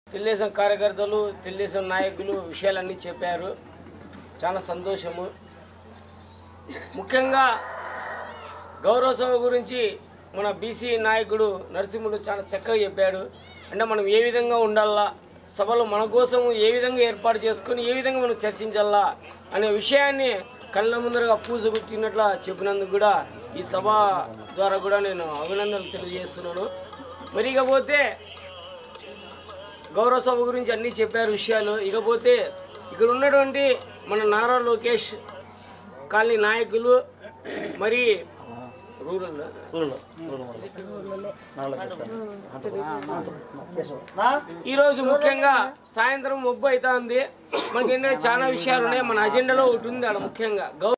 తెలుగుదేశం కార్యకర్తలు తెలుగుదేశం నాయకులు విషయాలన్నీ చెప్పారు చాలా సంతోషము ముఖ్యంగా గౌరవ సభ గురించి మన బీసీ నాయకుడు నరసింహుడు చాలా చక్కగా చెప్పాడు అంటే మనం ఏ విధంగా ఉండాలా సభలో మన కోసం ఏ విధంగా ఏర్పాటు చేసుకొని ఏ విధంగా మనం చర్చించాలా అనే విషయాన్ని కళ్ళ ముందరగా పూజ గుర్తినట్ల చెప్పినందుకు కూడా ఈ సభ ద్వారా కూడా నేను అభినందనలు తెలియజేస్తున్నాను మరి ఇకపోతే గౌరవ సభ గురించి అన్నీ చెప్పారు విషయాలు ఇకపోతే ఇక్కడ ఉన్నటువంటి మన నారా లోకేష్ కాలనీ నాయకులు మరి రూరల్ ఈరోజు ముఖ్యంగా సాయంత్రం ముబ్బు అవుతా ఉంది మనకి ఏంటంటే చాలా విషయాలు ఉన్నాయి మన అజెండాలో ఒకటి ఉంది ఆడ ముఖ్యంగా గౌ